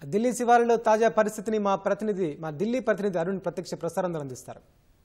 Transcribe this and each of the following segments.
ఢిల్లీ శివారులో తాజా పరిస్థితిని మా ప్రతినిధి మా ఢిల్లీ ప్రతినిధి అరుణ్ ప్రత్యక్ష ప్రసారంలో అందిస్తారు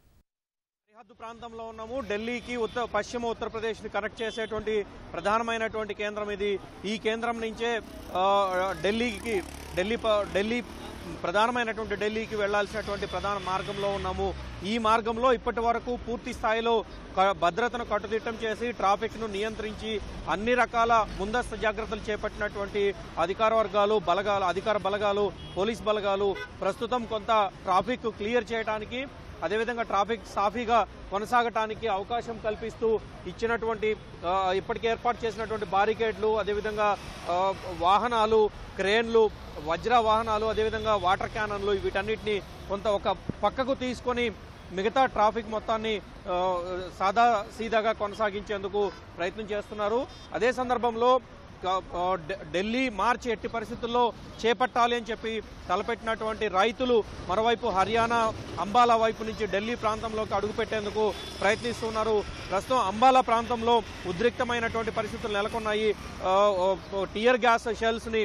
సరిహద్దు ప్రాంతంలో ఉన్నాము ఢిల్లీకి ఉత్తర పశ్చిమ ఉత్తరప్రదేశ్ని కనెక్ట్ చేసేటువంటి ప్రధానమైనటువంటి కేంద్రం ఇది ఈ కేంద్రం నుంచే ఆ, ఢిల్లీకి ఢిల్లీ ప- ఢిల్లీ ప్రధానమైనటువంటి ఢిల్లీకి వెళ్లాల్సినటువంటి ప్రధాన మార్గంలో ఉన్నాము ఈ మార్గంలో ఇప్పటి వరకు పూర్తి స్థాయిలో క- భద్రతను కట్టుదిట్టం చేసి ట్రాఫిక్ను నియంత్రించి అన్ని రకాల ముందస్తు జాగ్రత్తలు చేపట్టినటువంటి అధికార వర్గాలు బలగాలు అధికార బలగాలు పోలీస్ బలగాలు ప్రస్తుతం కొంత ట్రాఫిక్ క్లియర్ చేయడానికి అదేవిధంగా ట్రాఫిక్ సాఫీగా కొనసాగటానికి అవకాశం కల్పిస్తూ ఇచ్చినటువంటి ఆ, ఇప్పటికే ఏర్పాటు చేసినటువంటి బారికేడ్లు అదేవిధంగా ఆ, వాహనాలు క్రేన్లు వజ్ర వాహనాలు అదేవిధంగా వాటర్ క్యానన్లు వీటన్నిటిని కొంత ఒక పక్కకు తీసుకొని మిగతా ట్రాఫిక్ మొత్తాన్ని ఆ, సాదా సీదాగా కొనసాగించేందుకు ప్రయత్నం చేస్తున్నారు అదే సందర్భంలో క- ఆ, ఢ- ఢిల్లీ మార్చి ఎట్టి పరిస్థితుల్లో చేపట్టాలి అని చెప్పి తలపెట్టినటువంటి రైతులు మరోవైపు హర్యానా అంబాలా వైపు నుంచి ఢిల్లీ ప్రాంతంలోకి అడుగుపెట్టేందుకు ప్రయత్నిస్తున్నారు ప్రస్తుతం అంబాలా ప్రాంతంలో ఉద్రిక్తమైనటువంటి పరిస్థితులు నెలకొన్నాయి ఆ, ఓ, టియర్ గ్యాస్ షెల్స్ని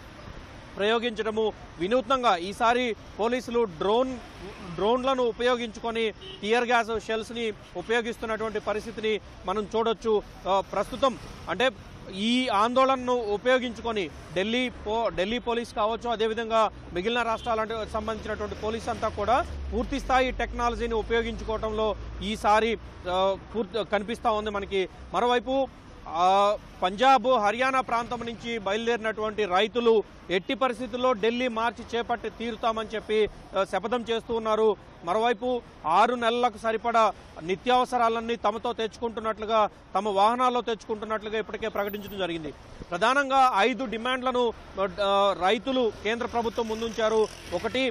ప్రయోగించడము వినూత్నంగా ఈసారి పోలీసులు డ్రోన్ డ్రోన్లను ఉపయోగించుకొని టియర్ గ్యాస్ షెల్స్ని ఉపయోగిస్తున్నటువంటి పరిస్థితిని మనం చూడొచ్చు ఆ, ప్రస్తుతం అంటే ఈ ఆందోళనను ఉపయోగించుకొని ఢిల్లీ పో ఢిల్లీ పోలీస్ కావచ్చు అదేవిధంగా మిగిలిన రాష్ట్రాలకు సంబంధించినటువంటి పోలీస్ అంతా కూడా పూర్తి స్థాయి టెక్నాలజీని ఉపయోగించుకోవడంలో ఈసారి ఆ, పూర్తి కనిపిస్తూ ఉంది మనకి మరోవైపు ఆ, పంజాబ్ హర్యానా ప్రాంతం నుంచి బయలుదేరినటువంటి రైతులు ఎట్టి పరిస్థితుల్లో ఢిల్లీ మార్చి చేపట్టి తీరుతామని చెప్పి ఆ, శపథం చేస్తూ ఉన్నారు మరోవైపు ఆరు నెలలకు సరిపడా నిత్యావసరాలన్నీ తమతో తెచ్చుకుంటున్నట్లుగా తమ వాహనాల్లో తెచ్చుకుంటున్నట్లుగా ఇప్పటికే ప్రకటించడం జరిగింది ప్రధానంగా ఐదు డిమాండ్లను ఆ, రైతులు కేంద్ర ప్రభుత్వం ముందుంచారు ఒకటి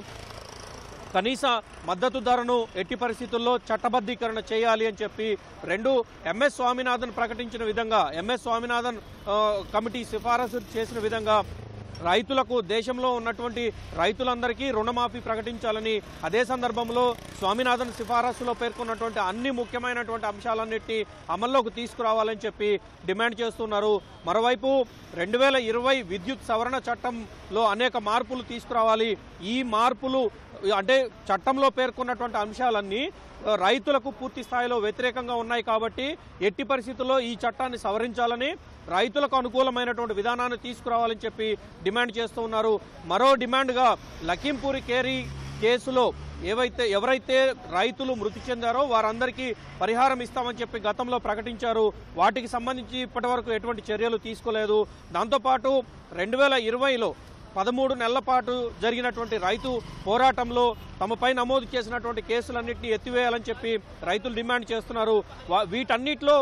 కనీస మద్దతు ధరను ఎట్టి పరిస్థితుల్లో చట్టబద్ధీకరణ చేయాలి అని చెప్పి రెండు ఎంఎస్ స్వామినాథన్ ప్రకటించిన విధంగా ఎంఎస్ స్వామినాథన్ ఆ, కమిటీ సిఫారసు చేసిన విధంగా రైతులకు దేశంలో ఉన్నటువంటి రైతులందరికీ రుణమాఫీ ప్రకటించాలని అదే సందర్భంలో స్వామినాథన్ సిఫారసులో పేర్కొన్నటువంటి అన్ని ముఖ్యమైనటువంటి అంశాలన్నింటినీ అమల్లోకి తీసుకురావాలని చెప్పి డిమాండ్ చేస్తున్నారు మరోవైపు రెండు వేల ఇరవై విద్యుత్ సవరణ చట్టంలో అనేక మార్పులు తీసుకురావాలి ఈ మార్పులు అంటే చట్టంలో పేర్కొన్నటువంటి అంశాలన్నీ ఆ, రైతులకు పూర్తి స్థాయిలో వ్యతిరేకంగా ఉన్నాయి కాబట్టి ఎట్టి పరిస్థితుల్లో ఈ చట్టాన్ని సవరించాలని రైతులకు అనుకూలమైనటువంటి విధానాన్ని తీసుకురావాలని చెప్పి డిమాండ్ చేస్తూ ఉన్నారు మరో డిమాండ్గా లఖింపూరి కేరీ కేసులో ఏవైతే ఎవరైతే రైతులు మృతి చెందారో వారందరికీ పరిహారం ఇస్తామని చెప్పి గతంలో ప్రకటించారు వాటికి సంబంధించి ఇప్పటివరకు ఎటువంటి చర్యలు తీసుకోలేదు దాంతోపాటు రెండు వేల ఇరవైలో పదమూడు నెలల పాటు జరిగినటువంటి రైతు పోరాటంలో తమపై నమోదు చేసినటువంటి కేసులన్నింటినీ ఎత్తివేయాలని చెప్పి రైతులు డిమాండ్ చేస్తున్నారు వా- వీటన్నిటిలో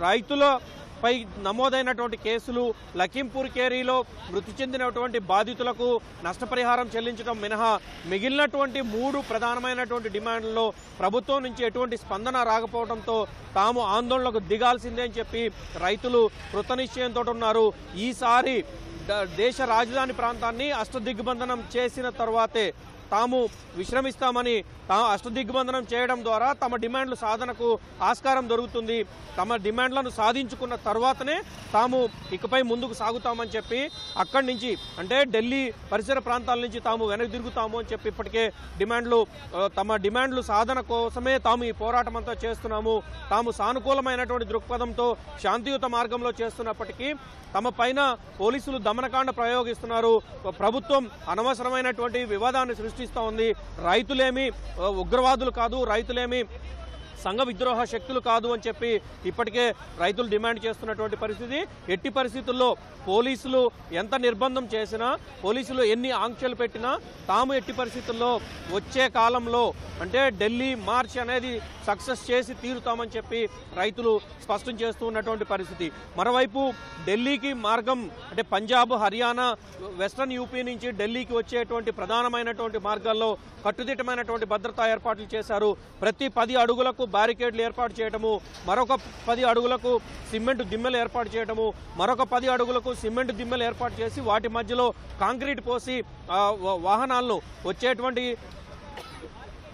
రైతులపై నమోదైనటువంటి కేసులు లఖింపూర్ కేరీలో మృతి చెందినటువంటి బాధితులకు నష్టపరిహారం చెల్లించడం మినహా మిగిలినటువంటి మూడు ప్రధానమైనటువంటి డిమాండ్లలో ప్రభుత్వం నుంచి ఎటువంటి స్పందన రాకపోవడంతో తాము ఆందోళనకు దిగాల్సిందే అని చెప్పి రైతులు కృతనిశ్చయంతో ఉన్నారు ఈసారి ద- దేశ రాజధాని ప్రాంతాన్ని అష్టదిగ్బంధనం చేసిన తర్వాతే తాము విశ్రమిస్తామని తా అష్టదిగ్బంధనం చేయడం ద్వారా తమ డిమాండ్లు సాధనకు ఆస్కారం దొరుకుతుంది తమ డిమాండ్లను సాధించుకున్న తర్వాతనే తాము ఇకపై ముందుకు సాగుతామని చెప్పి అక్కడి నుంచి అంటే ఢిల్లీ పరిసర ప్రాంతాల నుంచి తాము వెనక్కి తిరుగుతాము అని చెప్పి ఇప్పటికే డిమాండ్లు ఆ, తమ డిమాండ్లు సాధన కోసమే తాము ఈ పోరాటం అంతా చేస్తున్నాము తాము సానుకూలమైనటువంటి దృక్పథంతో శాంతియుత మార్గంలో చేస్తున్నప్పటికీ తమ పైన పోలీసులు దమనకాండ ప్రయోగిస్తున్నారు ప్రభుత్వం అనవసరమైనటువంటి వివాదాన్ని సృష్టిస్తూ ఉంది రైతులేమి ఆ, ఉగ్రవాదులు కాదు రైతులేమి సంఘ విద్రోహ శక్తులు కాదు అని చెప్పి ఇప్పటికే రైతులు డిమాండ్ చేస్తున్నటువంటి పరిస్థితి ఎట్టి పరిస్థితుల్లో పోలీసులు ఎంత నిర్బంధం చేసినా పోలీసులు ఎన్ని ఆంక్షలు పెట్టినా తాము ఎట్టి పరిస్థితుల్లో వచ్చే కాలంలో అంటే ఢిల్లీ మార్చ్ అనేది సక్సెస్ చేసి తీరుతామని చెప్పి రైతులు స్పష్టం చేస్తూ ఉన్నటువంటి పరిస్థితి మరోవైపు ఢిల్లీకి మార్గం అంటే పంజాబ్ హర్యానా వెస్ట్రన్ యూపీ నుంచి ఢిల్లీకి వచ్చేటువంటి ప్రధానమైనటువంటి మార్గాల్లో కట్టుదిట్టమైనటువంటి భద్రతా ఏర్పాట్లు చేశారు ప్రతి పది అడుగులకు బ్యారికేడ్లు ఏర్పాటు చేయడము మరొక పది అడుగులకు సిమెంట్ దిమ్మెలు ఏర్పాటు చేయడము మరొక పది అడుగులకు సిమెంట్ దిమ్మెలు ఏర్పాటు చేసి వాటి మధ్యలో కాంక్రీట్ పోసి ఆ, వా- వాహనాలను వచ్చేటువంటి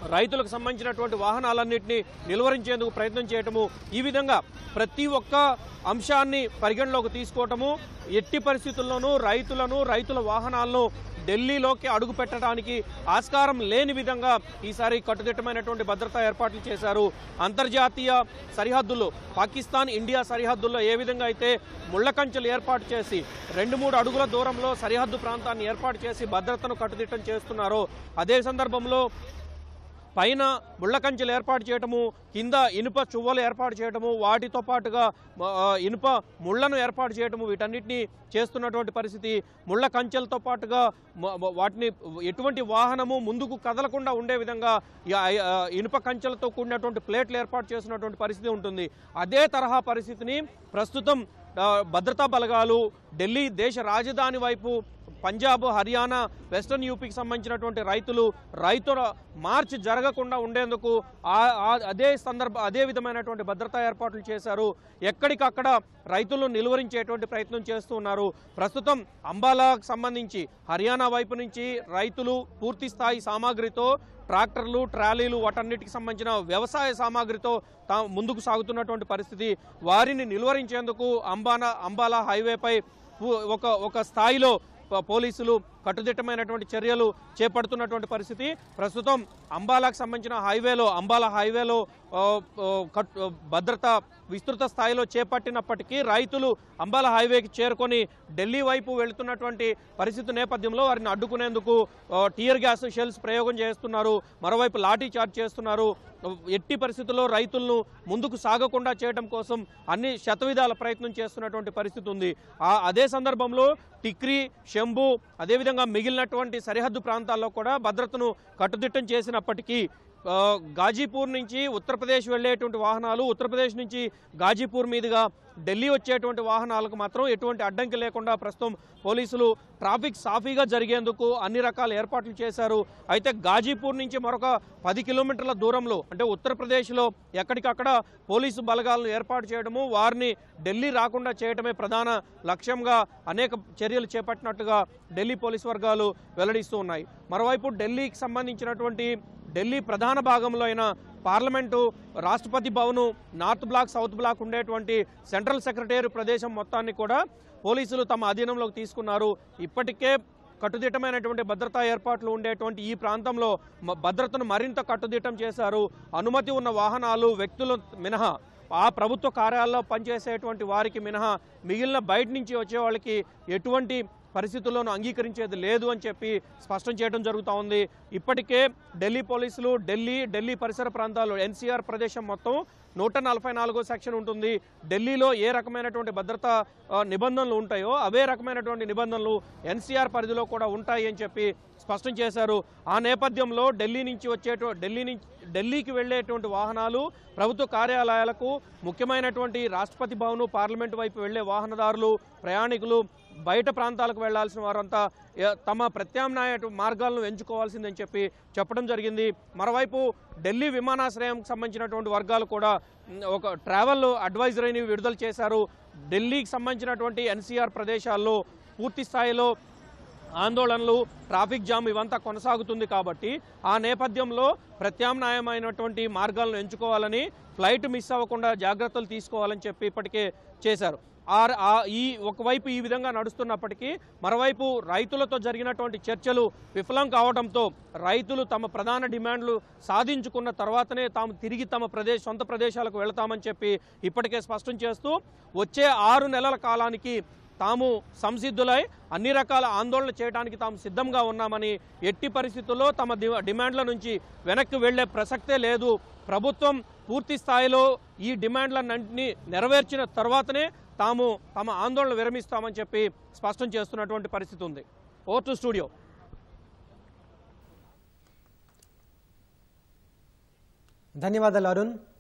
రైతులకు సంబంధించినటువంటి వాహనాలన్నింటినీ నిలువరించేందుకు ప్రయత్నం చేయటము ఈ విధంగా ప్రతి ఒక్క అంశాన్ని పరిగణలోకి తీసుకోవటము ఎట్టి పరిస్థితుల్లోనూ రైతులను రైతుల వాహనాలను ఢిల్లీలోకి అడుగు పెట్టడానికి ఆస్కారం లేని విధంగా ఈసారి కట్టుదిట్టమైనటువంటి భద్రతా ఏర్పాట్లు చేశారు అంతర్జాతీయ సరిహద్దుల్లో పాకిస్తాన్ ఇండియా సరిహద్దుల్లో ఏ విధంగా అయితే ముళ్ళ కంచెలు ఏర్పాటు చేసి రెండు మూడు అడుగుల దూరంలో సరిహద్దు ప్రాంతాన్ని ఏర్పాటు చేసి భద్రతను కట్టుదిట్టం చేస్తున్నారో అదే సందర్భంలో పైన ముళ్ళ కంచెలు ఏర్పాటు చేయటము కింద ఇనుప చువ్వలు ఏర్పాటు చేయటము వాటితో పాటుగా ఆ, ఇనుప ముళ్లను ఏర్పాటు చేయటము వీటన్నిటిని చేస్తున్నటువంటి పరిస్థితి ముళ్ళ కంచెలతో పాటుగా మ- మ- వాటిని ఎటువంటి వాహనము ముందుకు కదలకుండా ఉండే విధంగా ఈ ఆ- ఆ ఇనుప కంచెలతో కూడినటువంటి ప్లేట్లు ఏర్పాటు చేస్తున్నటువంటి పరిస్థితి ఉంటుంది అదే తరహా పరిస్థితిని ప్రస్తుతం ఆ, భద్రతా బలగాలు ఢిల్లీ దేశ రాజధాని వైపు పంజాబ్ హర్యానా వెస్ట్రన్ యూపీకి సంబంధించినటువంటి రైతులు రైతుల మార్చ్ జరగకుండా ఉండేందుకు ఆ- ఆ- అదే సందర్భ అదే విధమైనటువంటి భద్రతా ఏర్పాట్లు చేశారు ఎక్కడికక్కడ రైతులను నిలువరించేటువంటి ప్రయత్నం చేస్తూ ఉన్నారు ప్రస్తుతం అంబాలాకు సంబంధించి హర్యానా వైపు నుంచి రైతులు పూర్తి స్థాయి సామాగ్రితో ట్రాక్టర్లు ట్రాలీలు వాటన్నిటికి సంబంధించిన వ్యవసాయ సామాగ్రితో తా ముందుకు సాగుతున్నటువంటి పరిస్థితి వారిని నిలువరించేందుకు అంబానా అంబాలా హైవేపై పు- ఒక ఒక స్థాయిలో ప- పోలీసులు కట్టుదిట్టమైనటువంటి చర్యలు చేపడుతున్నటువంటి పరిస్థితి ప్రస్తుతం అంబాలాకు సంబంధించిన హైవేలో అంబాలా హైవేలో ఆ, ఆ, కట్- ఆ, భద్రత విస్తృత స్థాయిలో చేపట్టినప్పటికీ రైతులు అంబాలా హైవేకి చేరుకొని ఢిల్లీ వైపు వెళుతున్నటువంటి పరిస్థితి నేపథ్యంలో వారిని అడ్డుకునేందుకు ఆ, టియర్ గ్యాస్ షెల్స్ ప్రయోగం చేస్తున్నారు మరోవైపు లాఠీ చార్జ్ చేస్తున్నారు ఎట్టి పరిస్థితుల్లో రైతులను ముందుకు సాగకుండా చేయడం కోసం అన్ని శతవిధాల ప్రయత్నం చేస్తున్నటువంటి పరిస్థితి ఉంది ఆ అదే సందర్భంలో టిక్రీ శంభు అదేవిధంగా మిగిలినటువంటి సరిహద్దు ప్రాంతాల్లో కూడా భద్రతను కట్టుదిట్టం చేసినప్పటికీ ఆ, గాజీపూర్ నుంచి ఉత్తరప్రదేశ్ వెళ్ళేటువంటి వాహనాలు ఉత్తరప్రదేశ్ నుంచి గాజీపూర్ మీదుగా ఢిల్లీ వచ్చేటువంటి వాహనాలకు మాత్రం ఎటువంటి అడ్డంకి లేకుండా ప్రస్తుతం పోలీసులు ట్రాఫిక్ సాఫీగా జరిగేందుకు అన్ని రకాల ఏర్పాట్లు చేశారు అయితే గాజీపూర్ నుంచి మరొక పది కిలోమీటర్ల దూరంలో అంటే ఉత్తరప్రదేశ్లో ఎక్కడికక్కడ పోలీసు బలగాలను ఏర్పాటు చేయడము వారిని ఢిల్లీ రాకుండా చేయడమే ప్రధాన లక్ష్యంగా అనేక చర్యలు చేపట్టినట్టుగా ఢిల్లీ పోలీసు వర్గాలు వెల్లడిస్తూ ఉన్నాయి మరోవైపు ఢిల్లీకి సంబంధించినటువంటి ఢిల్లీ ప్రధాన భాగంలో అయిన parliament Rashtrapati Bhavan north block south block ఉండేటువంటి సెంట్రల్ సెక్రటరీ ప్రదేశం మొత్తాన్ని కూడా పోలీసులు తమ అధీనంలోకి తీసుకున్నారు ఇప్పటికే కట్టుదిట్టమైనటువంటి భద్రతా ఏర్పాట్లు ఉండేటువంటి ఈ ప్రాంతంలో మ- భద్రతను మరింత కట్టుదిట్టం చేశారు అనుమతి ఉన్న వాహనాలు వ్యక్తులు మినహా ఆ ప్రభుత్వ కార్యాలయంలో పనిచేసేటువంటి వారికి మినహా మిగిలిన బయట నుంచి వచ్చే వాళ్ళకి ఎటువంటి పరిస్థితుల్లోనూ అంగీకరించేది లేదు అని చెప్పి స్పష్టం చేయడం జరుగుతూ ఉంది ఇప్పటికే ఢిల్లీ పోలీసులు ఢిల్లీ ఢిల్లీ పరిసర ప్రాంతాలు ఎన్సీఆర్ ప్రదేశం మొత్తం నూట నలభై నాలుగో సెక్షన్ ఉంటుంది ఢిల్లీలో ఏ రకమైనటువంటి భద్రతా ఆ, నిబంధనలు ఉంటాయో అవే రకమైనటువంటి నిబంధనలు ఎన్సీఆర్ పరిధిలో కూడా ఉంటాయి అని చెప్పి స్పష్టం చేశారు ఆ నేపథ్యంలో ఢిల్లీ నుంచి వచ్చేటు ఢిల్లీ నుంచి ఢిల్లీకి వెళ్ళేటువంటి వాహనాలు ప్రభుత్వ కార్యాలయాలకు ముఖ్యమైనటువంటి రాష్ట్రపతి భవన్ పార్లమెంటు వైపు వెళ్లే వాహనదారులు ప్రయాణికులు బయట ప్రాంతాలకు వెళ్లాల్సిన వారంతా ఏ- తమ ప్రత్యామ్నాయ మార్గాలను ఎంచుకోవాల్సిందని చెప్పి చెప్పడం జరిగింది మరోవైపు ఢిల్లీ విమానాశ్రయంకి సంబంధించినటువంటి వర్గాలు కూడా మ్, ఒక ట్రావెల్ అడ్వైజరీని విడుదల చేశారు ఢిల్లీకి సంబంధించినటువంటి ఎన్సీఆర్ ప్రదేశాల్లో పూర్తి స్థాయిలో ఆందోళనలు ట్రాఫిక్ జామ్ ఇవంతా కొనసాగుతుంది కాబట్టి ఆ నేపథ్యంలో ప్రత్యామ్నాయమైనటువంటి మార్గాలను ఎంచుకోవాలని ఫ్లైట్ మిస్ అవ్వకుండా జాగ్రత్తలు తీసుకోవాలని చెప్పి ఇప్పటికే చేశారు ఆ- ఆ ఈ ఒకవైపు ఈ విధంగా నడుస్తున్నప్పటికీ మరోవైపు రైతులతో జరిగినటువంటి చర్చలు విఫలం కావడంతో రైతులు తమ ప్రధాన డిమాండ్లు సాధించుకున్న తర్వాతనే తాము తిరిగి తమ ప్రదేశ్ సొంత ప్రదేశాలకు వెళతామని చెప్పి ఇప్పటికే స్పష్టం చేస్తూ వచ్చే ఆరు నెలల కాలానికి తాము సంసిద్ధులై అన్ని రకాల ఆందోళన చేయడానికి తాము సిద్ధంగా ఉన్నామని ఎట్టి పరిస్థితుల్లో తమ డి- డిమాండ్ల నుంచి వెనక్కి వెళ్లే ప్రసక్తే లేదు ప్రభుత్వం పూర్తి స్థాయిలో ఈ డిమాండ్లన్నింటినీ నెరవేర్చిన తర్వాతనే తాము తమ ఆందోళన విరమిస్తామని చెప్పి స్పష్టం చేస్తున్నటువంటి పరిస్థితి ఉంది ఓ టు స్టూడియో ధన్యవాదాలు అరుణ్